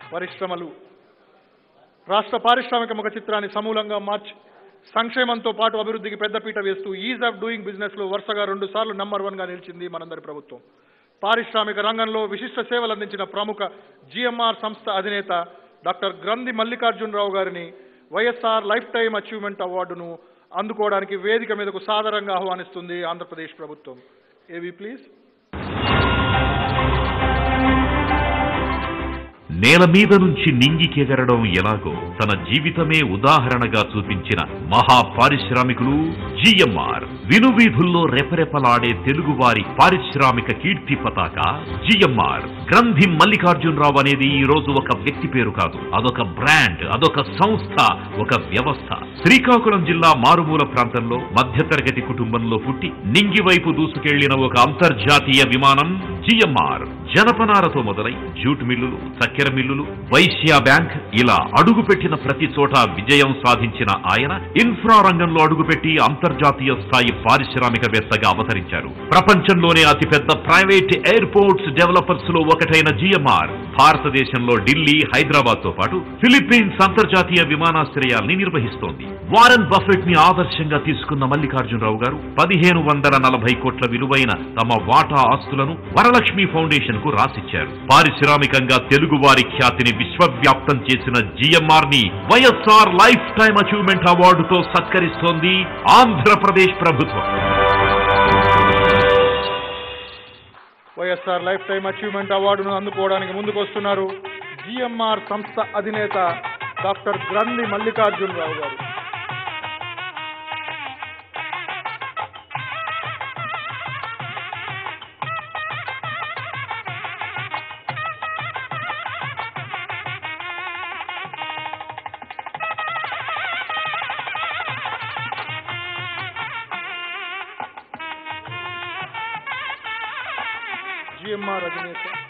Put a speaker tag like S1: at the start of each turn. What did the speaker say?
S1: పరిశ్రమలు రాష్ట్ర పారిశ్రామిక ముఖ చిత్రాన్ని సమూలంగా మార్చి సంక్షేమంతో పాటు అభివృద్ధికి పెద్దపీట వేస్తూ ఈజ్ ఆఫ్ డూయింగ్ బిజినెస్ లో వరుసగా రెండు సార్లు నంబర్ వన్ గా నిలిచింది మనందరి ప్రభుత్వం పారిశ్రామిక రంగంలో విశిష్ట సేవలు అందించిన ప్రముఖ జిఎంఆర్ సంస్థ అధినేత డాక్టర్ గ్రంథి మల్లికార్జునరావు గారిని వైఎస్ఆర్ లైఫ్ టైం అచీవ్మెంట్ అవార్డును అందుకోవడానికి వేదిక మీదకు సాదరంగా ఆహ్వానిస్తుంది ఆంధ్రప్రదేశ్ ప్రభుత్వం ఏవి ప్లీజ్
S2: నేల మీద నుంచి నింగికెగరడం ఎలాగో తన జీవితమే ఉదాహరణగా చూపించిన మహా పారిశ్రామికులు జిఎంఆర్ వినువీధుల్లో రెపరెపలాడే తెలుగువారి పారిశ్రామిక కీర్తి పతాక జిఎంఆర్ గ్రంథి మల్లికార్జునరావు అనేది ఈ రోజు ఒక వ్యక్తి పేరు కాదు అదొక బ్రాండ్ అదొక సంస్థ ఒక వ్యవస్థ శ్రీకాకుళం జిల్లా మారుమూల ప్రాంతంలో మధ్యతరగతి కుటుంబంలో పుట్టి నింగి వైపు దూసుకెళ్లిన ఒక అంతర్జాతీయ విమానం జిఎంఆర్ జనపనారతో మొదలై జూట్ మిల్లులు చక్కెర మిల్లులు వైశ్య బ్యాంక్ ఇలా అడుగుపెట్టిన ప్రతి చోట విజయం సాధించిన ఆయన ఇన్ఫ్రా రంగంలో అడుగుపెట్టి అంతర్జాతీయ స్థాయి పారిశ్రామికవేత్తగా అవతరించారు ప్రపంచంలోనే అతిపెద్ద ప్రైవేట్ ఎయిర్పోర్ట్స్ డెవలపర్స్ లో ఒకటైన జిఎంఆర్ భారతదేశంలో ఢిల్లీ హైదరాబాద్ తో పాటు ఫిలిప్పీన్స్ అంతర్జాతీయ విమానాశ్రయాల్ని నిర్వహిస్తోంది వారన్ బఫెట్ ని ఆదర్శంగా తీసుకున్న మల్లికార్జునరావు గారు పదిహేను వందల నలభై కోట్ల విలువైన తమ వాటా ఆస్తులను వరలక్ష్మి ఫౌండేషన్ కు రాసిచ్చారు పారిశ్రామికంగా తెలుగు వారి ఖ్యాతిని విశ్వవ్యాప్తం చేసిన జిఎంఆర్ ని వైఎస్ఆర్ లైఫ్ టైం అచీవ్మెంట్ అవార్డుతో సత్కరిస్తోంది ఆంధ్రప్రదేశ్ ప్రభుత్వం
S1: వైఎస్ఆర్ లైఫ్ టైం అచీవ్మెంట్ అవార్డును అందుకోవడానికి ముందుకు వస్తున్నారు జిఎంఆర్ సంస్థ అధినేత డాక్టర్ గ్రంథి మల్లికార్జునరావు గారు జిఎంఆర్ అధినేత